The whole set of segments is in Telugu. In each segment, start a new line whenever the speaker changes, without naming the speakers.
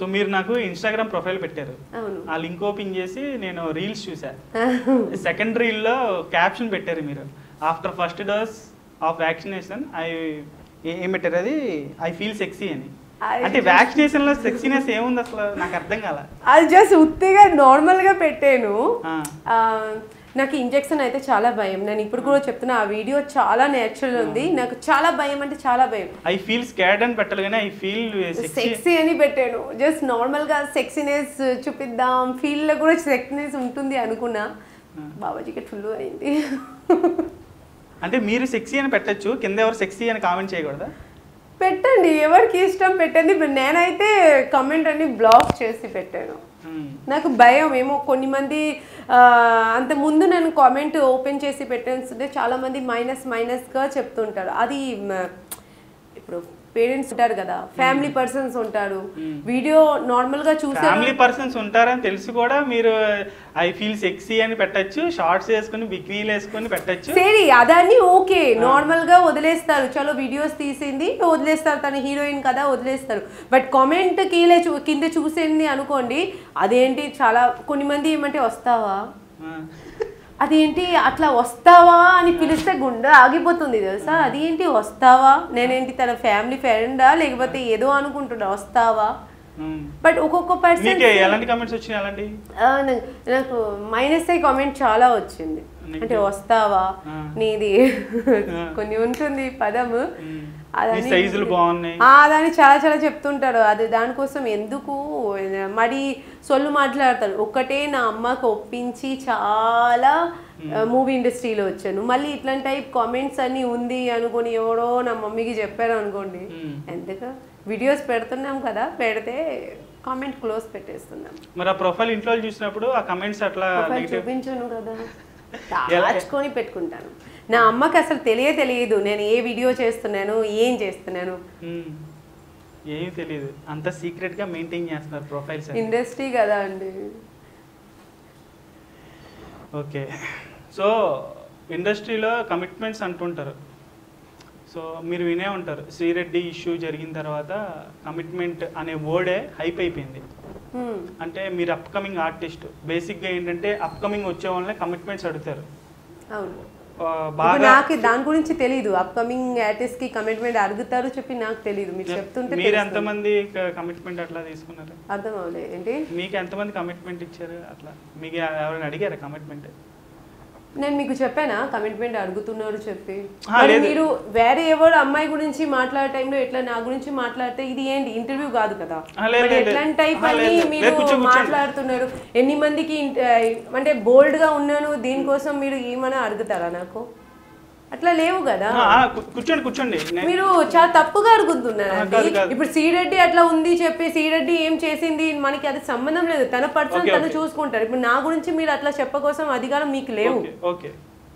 సో మీరు నాకు ఇన్స్టాగ్రామ్ ప్రొఫైల్ పెట్టారు
అవును
ఆ లింక్ ఓపెన్ చేసి నేను రీల్స్ చూసా సెకండ్ రీల్లో క్యాప్షన్ పెట్టారు మీరు after first dose of vaccination I ఏం పెట్టారు అది ఐ ఫీల్ సెక్సీ అని
I-
అంటే వ్యాక్సినేషన్ లో సెక్సీనెస్ ఏముంది అసలు నాకు అర్థం కాల
అది జస్ట్ ఉత్తిగా నార్మల్గా పెట్టాను
ఆ.
ఆ, నాకు ఇంజెక్షన్ అయితే చాలా భయం నేను ఇప్పుడు కూడా చెప్తున్నా ఆ వీడియో చాలా నేచురల్ ఉంది నాకు చాలా భయం అంటే చాలా భయం
ఐ ఫీల్ స్కాడ్ అని పెట్టాలి కానీ ఐ ఫీల్ సెక్సీ
సెక్సీ అని పెట్టాను జస్ట్ నార్మల్ గా సెక్సీనెస్ చూపిద్దాం ఫీల్ లో కూడా సెక్సీనెస్ ఉంటుంది అనుకున్నా బాబాజీకి ఫుల్ అయింది
అంటే మీరు సెక్సీ అని పెట్టచ్చు కింద ఎవరు సెక్సీ అని కామెంట్ చేయకూడదా
పెట్టండి ఎవరికి ఇష్టం పెట్టండి but నేనైతే కమెంట్ అన్ని బ్లాక్ చేసి పెట్టాను
మ్మ్.
నాకు భయం ఏమో కొన్ని మంది ఆ, అంత ముందు నేను కామెంట్ ఓపెన్ చేసి పెట్టేస్తుంటే చాలా మంది మైనస్ మైనస్గా చెప్తుంటారు అది మ, ఇప్పుడు పేరెంట్స్ ఉంటారు కదా ఫ్యామిలీ పర్సన్స్ ఉంటారు వీడియో నార్మల్గా చూసే
ఫ్యామిలీ పర్సన్స్ ఉంటారని తెలిసి కూడా మీరు ఐ ఫీల్ సెక్సీ అని పెట్టచ్చు షార్ట్స్ వేసుకొని బిక్నీలు వేసుకొని పెట్టచ్చు
సరే అదాన్ని ఓకే నార్మల్ గా వదిలేస్తారు చలో వీడియోస్ తీసింది వదిలేస్తారు తన హీరోయిన్ కదా వదిలేస్తారు బట్ కామెంట్ కీలే చూ కింద చూసింది అనుకోండి అదేంటి చాలా కొన్ని మంది ఏమంటే వస్తావా అదేంటి అట్లా వస్తావా అని పిలిస్తే గుండె ఆగిపోతుంది తెలుసా అదేంటి వస్తావా నేనేంటి తన ఫ్యామిలీ ఫ్రెండా లేకపోతే ఏదో అనుకుంటున్నా వస్తావా బట్ ఒక్కొక్క పర్సన్
మీకు ఎలాంటి కామెంట్స్ వచ్చినాయి అలాంటి
నాకు మైనస్ అయ్యి కామెంట్ చాలా వచ్చింది అంటే వస్తావా
ఆ.
నీది కొన్ని ఉంటుంది పదము
మీ
అదని
సైజులు బాగున్నాయి
ఆ, దాన్ని చాలా చాలా చెప్తుంటారు అది దానికోసం ఎందుకు మరి సొల్లు మాట్లాడతారు ఒక్కటే నా అమ్మకు ఒప్పించి చాలా మూవీ ఇండస్ట్రీలో వచ్చాను మళ్ళీ ఇట్లాంటి టైప్ కామెంట్స్ అన్ని ఉంది అనుకొని ఎవడో నా మమ్మీకి చెప్పారు అనుకోండి
మ్మ్.
ఎందుకు వీడియోస్ పెడుతున్నాం కదా పెడితే కామెంట్ క్లోజ్ పెట్టేస్తున్నాం
మరి ఆ ప్రొఫైల్ ఇంట్లో వాళ్ళు చూసినప్పుడు ఆ కమెంట్స్ అట్లా
ప్రొఫైల్
నెగిటివ్
చూపించను కదా
ఎలా-
దాచుకొని పెట్టుకుంటాను నా అమ్మకి అసలు తెలియ తెలియదు నేను ఏ వీడియో చేస్తున్నాను ఏం చేస్తున్నాను
ఏమీ తెలియదు అంత సీక్రెట్ గా మెయింటైన్ చేస్తున్నారు ప్రొఫైల్స్
ఇండస్ట్రీ కదా అండి
ఓకే సో ఇండస్ట్రీలో కమిట్మెంట్స్ అంటుంటారు సో మీరు వినే ఉంటారు శ్రీరెడ్డి ఇష్యూ జరిగిన తర్వాత కమిట్మెంట్ అనే వర్డే హైప్ అయిపోయింది
హ్మ్.
అంటే మీరు అప్కమింగ్ ఆర్టిస్ట్ బేసిక్గా ఏంటంటే అప్కమింగ్ వచ్చే వాళ్ళనే కమిట్మెంట్స్ అడుగుతారు
అవును
ఆ,
ఇప్పుడు
బాగా
నాకు దాని గురించి తెలియదు అప్కమింగ్ ఆర్టిస్ట్ కి కమిట్మెంట్ అడుగుతారు చెప్పి నాకు తెలియదు మీరు చెప్తుంటే
మీరు
తెలుస్తుంది.
ఎంతమంది కమిట్మెంట్ అట్లా తీసుకున్నారు
అర్థం అవ్వలే ఏంటి
మీకు ఎంతమంది కమిట్మెంట్ ఇచ్చారు అట్లా మీకు ఎవరైనా అడిగారా కమిట్మెంట్
నేను మీకు చెప్పానా కమిట్మెంట్ అడుగుతున్నారు చెప్పి
ఆ,
మరి
లేదు.
మీరు వేరే ఎవరు అమ్మాయి గురించి మాట్లాడే టైంలో ఎట్లా నా గురించి మాట్లాడితే ఇది ఏంటి ఇంటర్వ్యూ కాదు కదా
ఆ, లేదు,
మరి
లేదు.
ఎట్లాంటి టైప్
ఆ,
అని
లేదు, లేదు.
మీరు
లేదు, కూర్చో, కూర్చోండి.
మాట్లాడుతున్నారు ఎన్ని మందికి ఇంట- అంటే బోల్డ్ గా ఉన్నాను దీనికోసం మీరు ఏమైనా అడుగుతారా నాకు అట్లా లేవు కదా
ఆ, ఆ, కు- కూర్చోండి కూర్చోండి నే-
మీరు చాలా తప్పుగా
ఆ,
అడుగుతున్నారండి
కాదు, కాదు.
ఇప్పుడు సీరెడ్డి అట్లా ఉంది చెప్పి సీరెడ్డి ఏం చేసింది మనకి అది సంబంధం లేదు తన పర్సన్
ఓకే,
తను
ఓకే.
చూసుకుంటారు ఇప్పుడు నా గురించి మీరు అట్లా చెప్ప కోసం అధికారం మీకు లేవు
okay okay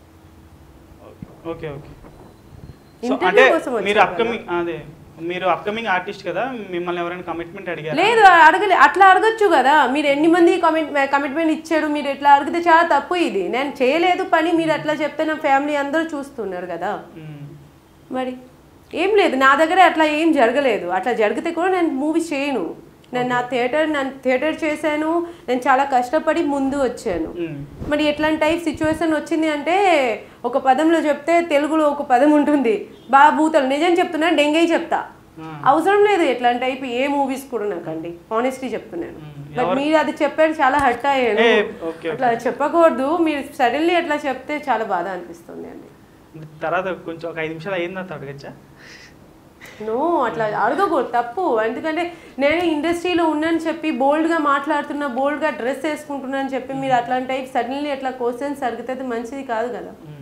okay okay so
Interview
అంటే
కోసం వచ్చారు
మీరు
కదా.
అప్కమింగ్ అదే మీరు అప్కమింగ్ ఆర్టిస్ట్ కదా మిమ్మల్ని ఎవరైనా కమిట్మెంట్ అడిగారు
లేదు అడగలే అట్లా అడగచ్చు కదా మీరు ఎన్ని మంది కమిట్ కమిట్మెంట్ ఇచ్చారు మీరు ఎట్లా అడిగితే చాలా తప్పు ఇది నేను చేయలేదు పని మీరు అట్లా చెప్తే నా ఫ్యామిలీ అందరూ చూస్తున్నారు కదా మరి ఏం లేదు నా దగ్గర అట్లా ఏం జరగలేదు అట్లా జరిగితే కూడా నేను మూవీ చేయను నేను నా థియేటర్ నేను థియేటర్ చేశాను నేను చాలా కష్టపడి ముందు వచ్చాను మరి ఎట్లాంటి టైప్ సిచ్యువేషన్ వచ్చింది అంటే ఒక పదంలో చెప్తే తెలుగులో ఒక పదం ఉంటుంది బాగా భూతలు నిజం చెప్తున్నాను డెంగై చెప్తా అవసరం లేదు ఎట్లాంటి టైప్ ఏ మూవీస్ కూడా నాకండి ఆనెస్ట్లీ చెప్తున్నాను బట్ మీరు అది చెప్పారు చాలా హర్ట్ అయ్యాను
ఏ, ఓకే,
అట్లా చెప్పకూడదు మీరు సడన్లీ అట్లా చెప్తే చాలా బాధ అనిపిస్తుంది అండి
తర్వాత కొంచెం ఒక ఐదు నిమిషాలు అయిన తర్వాత అడగచ్చా
నో అట్లా అడగకూడదు తప్పు ఎందుకంటే నేను ఇండస్ట్రీలో ఉన్నాను చెప్పి బోల్డ్గా మాట్లాడుతున్నా బోల్డ్గా డ్రెస్ వేసుకుంటున్నా అని చెప్పి మీరు అట్లాంటి టైప్ సడన్లీ అట్లా క్వశ్చన్స్ అడిగితే అది మంచిది కాదు కదా